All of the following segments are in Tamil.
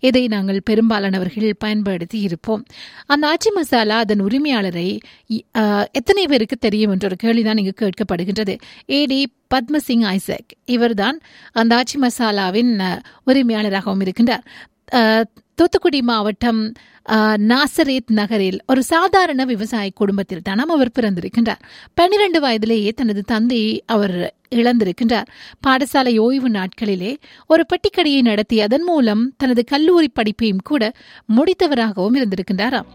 இதை நாங்கள் பெரும்பாலானவர்கள் பயன்படுத்தி இருப்போம் அந்த ஆச்சி மசாலா அதன் உரிமையாளரை இ- ஆஹ், எத்தனை பேருக்கு தெரியும் என்ற ஒரு கேள்விதான் இங்கு கேட்கப்படுகின்றது ஏடி பத்மசிங் ஐசக் இவர்தான் அந்த ஆச்சி மசாலாவின் அஹ், உரிமையாளராகவும் இருக்கின்றார் அஹ், தூத்துக்குடி மாவட்டம் அஹ், நாசரேத் நகரில் ஒரு சாதாரண விவசாய குடும்பத்தில் தானாம் அவர் பிறந்திருக்கின்றார் பன்னிரண்டு வயதிலேயே தனது தந்தையை அவர் இழந்திருக்கின்றார் பாடசாலை ஓய்வு நாட்களிலே ஒரு பெட்டிக்கடையை நடத்தி அதன் மூலம் தனது கல்லூரி படிப்பையும் கூட முடித்தவராகவும் இருந்திருக்கின்றாராம்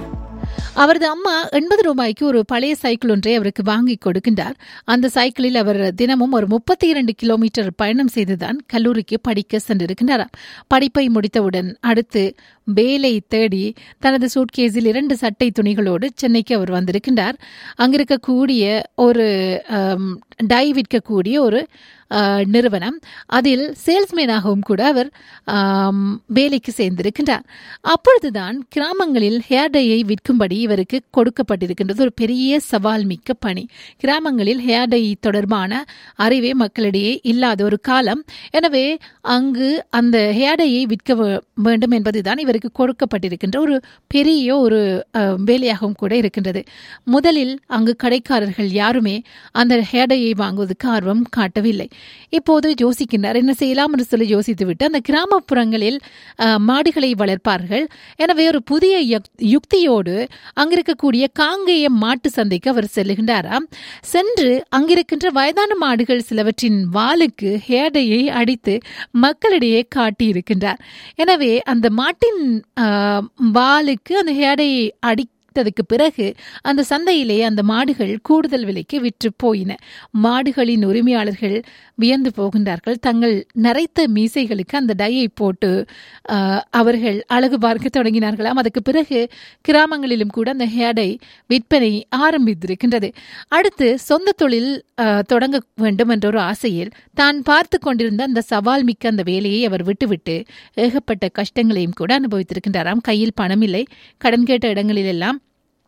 அவரது அம்மா எண்பது ரூபாய்க்கு ஒரு பழைய சைக்கிள் ஒன்றை அவருக்கு வாங்கி கொடுக்கின்றார் அந்த சைக்கிளில் அவர் தினமும் ஒரு முப்பத்தி இரண்டு கிலோமீட்டர் பயணம் செய்துதான் கல்லூரிக்கு படிக்க சென்றிருக்கின்றாராம் படிப்பை முடித்தவுடன் அடுத்து வேலை தேடி தனது சூட்கேஸில் இரண்டு சட்டை துணிகளோடு சென்னைக்கு அவர் வந்திருக்கின்றார் அங்கிருக்கக்கூடிய ஒரு ஆம், டை விற்கக்கூடிய ஒரு ஆ, நிறுவனம் அதில் சேல்ஸ்மேனாகவும் கூட அவர் ஆம், வேலைக்கு சேர்ந்திருக்கின்றார் அப்பொழுதுதான் கிராமங்களில் ஹேர் டையை விற்கும்படி இவருக்கு கொடுக்கப்பட்டிருக்கின்றது ஒரு பெரிய சவால் மிக்க பணி கிராமங்களில் ஹேர் டை தொடர்பான அறிவே மக்களிடையே இல்லாத ஒரு காலம் எனவே அங்கு அந்த ஹேர் டையை விற்க வே- வேண்டும் என்பதுதான் இவருக்கு கொடுக்கப்பட்டிருக்கின்ற ஒரு பெரிய ஒரு அஹ், வேலையாகவும் கூட இருக்கின்றது முதலில் அங்கு கடைக்காரர்கள் யாருமே அந்த ஹேர் டையை வாங்குவதற்கு ஆர்வம் காட்டவில்லை இப்போது யோசிக்கின்றார் என்ன செய்யலாம் என்று சொல்லி யோசித்துவிட்டு அந்த கிராமப்புறங்களில் அஹ், மாடுகளை வளர்ப்பார்கள் எனவே ஒரு புதிய யுக்- யுக்தியோடு அங்கிருக்கக்கூடிய காங்கேய மாட்டு சந்தைக்கு அவர் செல்லுகின்றாராம் சென்று அங்கிருக்கின்ற வயதான மாடுகள் சிலவற்றின் வாலுக்கு ஹேடையை அடித்து மக்களிடையே காட்டியிருக்கின்றார் எனவே அந்த மாட்டின் ஆஹ், வாலுக்கு அந்த ஹேடையை அடித்ததுக்கு பிறகு அந்த சந்தையிலே அந்த மாடுகள் கூடுதல் விலைக்கு விற்று போயின மாடுகளின் உரிமையாளர்கள் வியந்து போகின்றார்கள் தங்கள் நரைத்த மீசைகளுக்கு அந்த டையை போட்டு ஆஹ், அவர்கள் அழகு பார்க்க தொடங்கினார்களாம் அதுக்கு பிறகு கிராமங்களிலும் கூட அந்த ஹேடை விற்பனை ஆரம்பித்திருக்கின்றது அடுத்து சொந்த தொழில் ஆஹ், தொடங்க வேண்டும் என்ற ஒரு ஆசையில் தான் பார்த்து கொண்டிருந்த அந்த சவால் மிக்க அந்த வேலையை அவர் விட்டுவிட்டு ஏகப்பட்ட கஷ்டங்களையும் கூட அனுபவித்திருக்கின்றாராம் கையில் பணம் இல்லை கடன் கேட்ட இடங்களிலெல்லாம்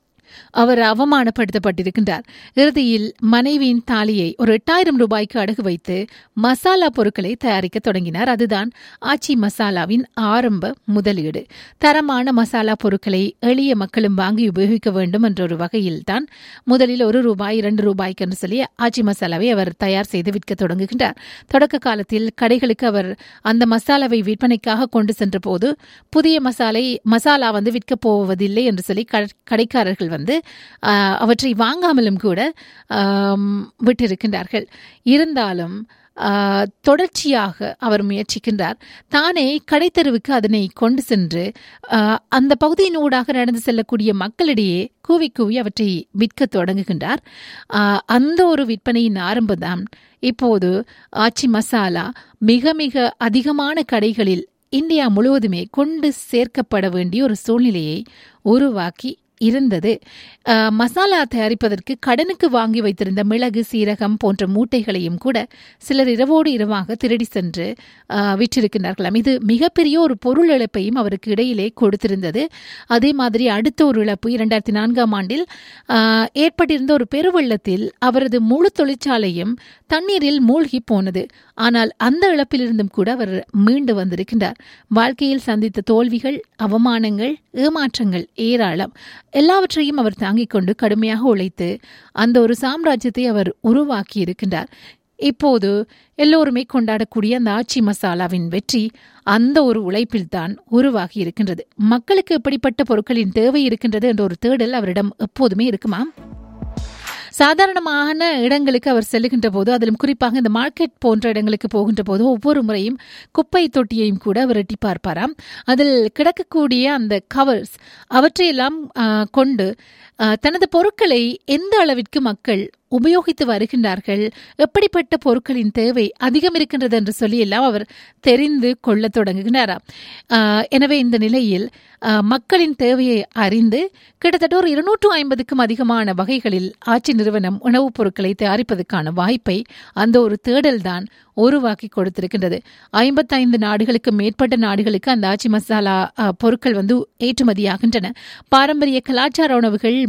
அவர் அவமானப்படுத்தப்பட்டிருக்கின்றார் இறுதியில் மனைவியின் தாலியை ஒரு எட்டாயிரம் ரூபாய்க்கு அடகு வைத்து மசாலா பொருட்களை தயாரிக்க தொடங்கினார் அதுதான் ஆச்சி மசாலாவின் ஆரம்ப முதலீடு தரமான மசாலா பொருட்களை எளிய மக்களும் வாங்கி உபயோகிக்க வேண்டும் என்ற ஒரு வகையில் தான் முதலில் ஒரு ரூபாய் இரண்டு ரூபாய்க்கு என்று சொல்லி ஆச்சி மசாலாவை அவர் தயார் செய்து விற்க தொடங்குகின்றார் தொடக்க காலத்தில் கடைகளுக்கு அவர் அந்த மசாலாவை விற்பனைக்காக கொண்டு சென்ற போது புதிய மசாலை மசாலா வந்து விற்கப் போவதில்லை என்று சொல்லி கட- கடைக்காரர்கள் வந்து ஆஹ், அவற்றை வாங்காமலும் கூட ஆம், விட்டிருக்கின்றார்கள் இருந்தாலும் ஆஹ், தொடர்ச்சியாக அவர் முயற்சிக்கின்றார் தானே கடைத்தெருவுக்கு அதனை கொண்டு சென்று ஆஹ், அந்த பகுதியினூடாக நடந்து செல்லக்கூடிய மக்களிடையே கூவி கூவி அவற்றை விற்க தொடங்குகின்றார் ஆஹ், அந்த ஒரு விற்பனையின் ஆரம்பம்தான் இப்போது ஆச்சி மசாலா மிக மிக அதிகமான கடைகளில் இந்தியா முழுவதுமே கொண்டு சேர்க்கப்பட வேண்டிய ஒரு சூழ்நிலையை உருவாக்கி இருந்தது அஹ், மசாலா தயாரிப்பதற்கு கடனுக்கு வாங்கி வைத்திருந்த மிளகு சீரகம் போன்ற மூட்டைகளையும் கூட சிலர் இரவோடு இரவாக திருடி சென்று அஹ், விற்றிருக்கின்றார்களாம் இது மிகப்பெரிய ஒரு பொருள் இழப்பையும் அவருக்கு இடையிலே கொடுத்திருந்தது அதே மாதிரி அடுத்த ஒரு இழப்பு இரண்டாயிரத்தி நான்காம் ஆண்டில் அஹ், ஏற்பட்டிருந்த ஒரு பெருவெள்ளத்தில் அவரது முழு தொழிற்சாலையும் தண்ணீரில் மூழ்கி போனது ஆனால் அந்த இழப்பிலிருந்தும் கூட அவர் மீண்டு வந்திருக்கின்றார் வாழ்க்கையில் சந்தித்த தோல்விகள் அவமானங்கள் ஏமாற்றங்கள் ஏராளம் எல்லாவற்றையும் அவர் தாங்கிக் கொண்டு கடுமையாக உழைத்து அந்த ஒரு சாம்ராஜ்யத்தை அவர் உருவாக்கி இருக்கின்றார் இப்போது எல்லோருமே கொண்டாடக்கூடிய அந்த ஆச்சி மசாலாவின் வெற்றி அந்த ஒரு உழைப்பில்தான் உருவாகி இருக்கின்றது மக்களுக்கு எப்படிப்பட்ட பொருட்களின் தேவை இருக்கின்றது என்ற ஒரு தேடல் அவரிடம் எப்போதுமே இருக்குமா சாதாரணமான இடங்களுக்கு அவர் செல்லுகின்ற போது அதிலும் குறிப்பாக இந்த மார்க்கெட் போன்ற இடங்களுக்கு போகின்ற போது ஒவ்வொரு முறையும் குப்பை தொட்டியையும் கூட அவர் எட்டி பார்ப்பாராம் அதில் கிடக்கக்கூடிய அந்த கவர்ஸ் அவற்றையெல்லாம் ஆ, கொண்டு ஆ, தனது பொருட்களை எந்த அளவிற்கு மக்கள் உபயோகித்து வருகின்றார்கள் எப்படிப்பட்ட பொருட்களின் தேவை அதிகம் இருக்கின்றது என்று சொல்லி எல்லாம் அவர் தெரிந்து கொள்ளத் தொடங்குகிறாராம் ஆஹ் எனவே இந்த நிலையில் ஆஹ் மக்களின் தேவையை அறிந்து கிட்டத்தட்ட ஒரு இருநூற்று ஐம்பதுக்கும் அதிகமான வகைகளில் ஆட்சி நிறுவனம் உணவுப் பொருட்களை தயாரிப்பதற்கான வாய்ப்பை அந்த ஒரு தேடல்தான் உருவாக்கி கொடுத்திருக்கின்றது ஐம்பத்தைந்து நாடுகளுக்கு மேற்பட்ட நாடுகளுக்கு அந்த ஆச்சி மசாலா ஆஹ், பொருட்கள் வந்து ஏற்றுமதியாகின்றன பாரம்பரிய கலாச்சார உணவுகள்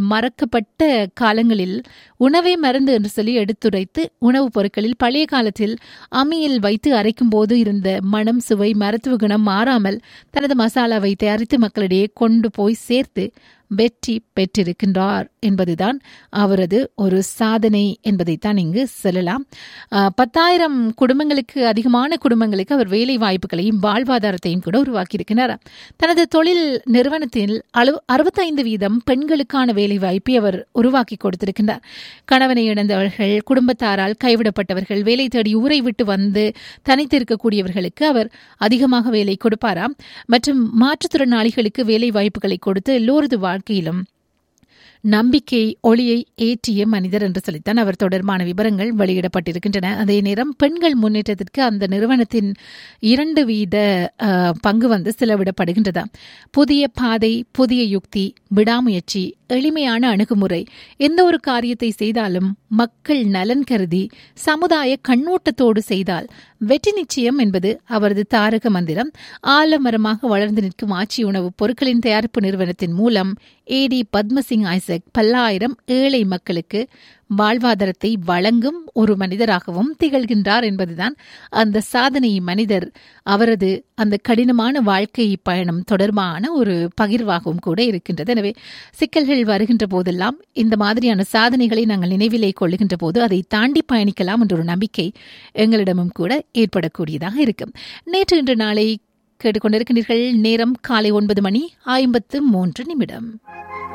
மறக்கப்பட்ட காலங்களில் உணவே மருந்து என்று சொல்லி எடுத்துரைத்து உணவுப் பொருட்களில் பழைய காலத்தில் அம்மியில் வைத்து அரைக்கும் போது இருந்த மனம் சுவை மருத்துவ குணம் மாறாமல் தனது மசாலாவை தயாரித்து மக்களிடையே கொண்டு போய் சேர்த்து வெற்றி பெற்றிருக்கின்றார் என்பதுதான் அவரது ஒரு சாதனை என்பதைத்தான் இங்கு சொல்லலாம் ஆஹ், பத்தாயிரம் குடும்பங்களுக்கு அதிகமான குடும்பங்களுக்கு அவர் வேலை வாய்ப்புகளையும் வாழ்வாதாரத்தையும் கூட உருவாக்கியிருக்கிறார் தனது தொழில் நிறுவனத்தில் அளவு அறுபத்தைந்து வீதம் பெண்களுக்கான வேலை வாய்ப்பை அவர் உருவாக்கி கொடுத்திருக்கின்றார் கணவனை இழந்தவர்கள் குடும்பத்தாரால் கைவிடப்பட்டவர்கள் வேலை தேடி ஊரை விட்டு வந்து தனித்து இருக்கக்கூடியவர்களுக்கு அவர் அதிகமாக வேலை கொடுப்பாராம் மற்றும் மாற்றுத்திறனாளிகளுக்கு வேலை வாய்ப்புகளை கொடுத்து எல்லோரது வாழ்க்கையிலும் நம்பிக்கை ஒளியை ஏற்றிய மனிதர் என்று சொல்லித்தான் அவர் தொடர்பான விவரங்கள் வெளியிடப்பட்டிருக்கின்றன அதே நேரம் பெண்கள் முன்னேற்றத்திற்கு அந்த நிறுவனத்தின் இரண்டு வீத அஹ், பங்கு வந்து செலவிடப்படுகின்றதா புதிய பாதை புதிய யுக்தி விடாமுயற்சி எளிமையான அணுகுமுறை எந்த ஒரு காரியத்தை செய்தாலும் மக்கள் நலன் கருதி சமுதாய கண்ணோட்டத்தோடு செய்தால் வெற்றி நிச்சயம் என்பது அவரது தாரக மந்திரம் ஆலமரமாக வளர்ந்து நிற்கும் ஆட்சி உணவுப் பொருட்களின் தயாரிப்பு நிறுவனத்தின் மூலம் ஏடி பத்மசிங் ஐசக் பல்லாயிரம் ஏழை மக்களுக்கு வாழ்வாதாரத்தை வழங்கும் ஒரு மனிதராகவும் திகழ்கின்றார் என்பதுதான் அந்த சாதனை மனிதர் அவரது அந்த கடினமான வாழ்க்கை பயணம் தொடர்பான ஒரு பகிர்வாகவும் கூட இருக்கின்றது எனவே சிக்கல்கள் வருகின்ற போதெல்லாம் இந்த மாதிரியான சாதனைகளை நாங்கள் நினைவிலே கொள்ளுகின்ற போது அதை தாண்டி பயணிக்கலாம் என்ற ஒரு நம்பிக்கை எங்களிடமும் கூட ஏற்படக்கூடியதாக இருக்கும் நேற்று இன்று நாளை கேட்டுக்கொண்டிருக்கின்றீர்கள் நேரம் காலை ஒன்பது மணி ஐம்பத்து மூன்று நிமிடம்